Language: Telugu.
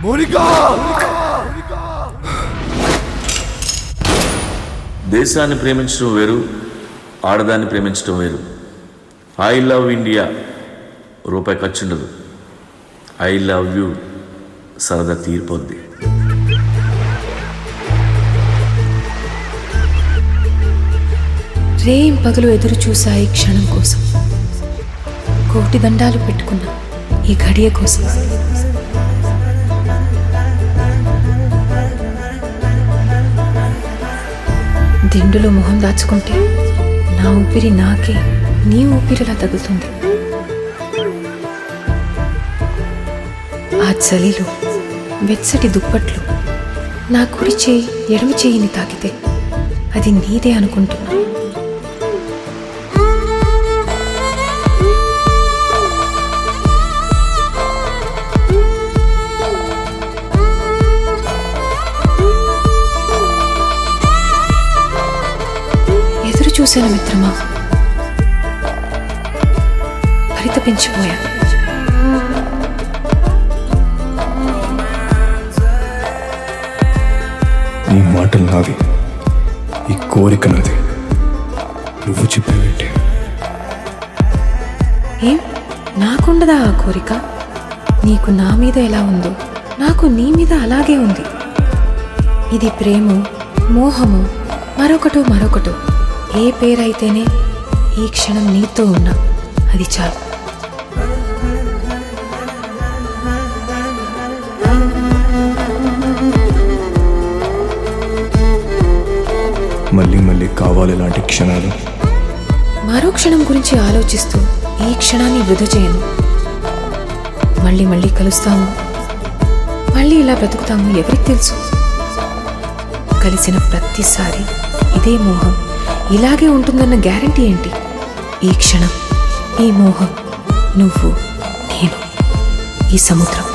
దేశాన్ని ప్రేమించడం వేరు ఆడదాన్ని ప్రేమించడం వేరు ఐ లవ్ ఇండియా రూపాయి ఖర్చు ఉండదు ఐ లవ్ యూ సరదా తీరిపోద్ది రేం పగలు ఎదురు చూశాయి క్షణం కోసం కోటి దండాలు పెట్టుకున్న ఈ ఘడియ కోసం దిండులో మొహం దాచుకుంటే నా ఊపిరి నాకే నీ ఊపిరిలా తగులుతుంది ఆ చలిలో వెచ్చటి దుప్పట్లు నా కుడి చేయి ఎడమ చేయిని తాకితే అది నీదే అనుకుంటున్నా ఎదురు చూశాను మిత్రమా పరితపించిపోయా నీ మాటలు నావి ఈ కోరిక నాది నువ్వు చెప్పేవేంటి ఏం నాకుండదా ఆ కోరిక నీకు నా మీద ఎలా ఉందో నాకు నీ మీద అలాగే ఉంది ఇది ప్రేమ మోహము మరొకటో మరొకటో ఏ పేరైతేనే ఈ క్షణం నీతో ఉన్నా అది చాలు మళ్ళీ మళ్ళీ కావాలి ఇలాంటి క్షణాలు మరో క్షణం గురించి ఆలోచిస్తూ ఈ క్షణాన్ని వృధా చేయను మళ్ళీ మళ్ళీ కలుస్తాము మళ్ళీ ఇలా బ్రతుకుతాము ఎవరికి తెలుసు కలిసిన ప్రతిసారి ఇదే మోహం ఇలాగే ఉంటుందన్న గ్యారంటీ ఏంటి ఈ క్షణం ఈ మోహం నువ్వు నేను ఈ సముద్రం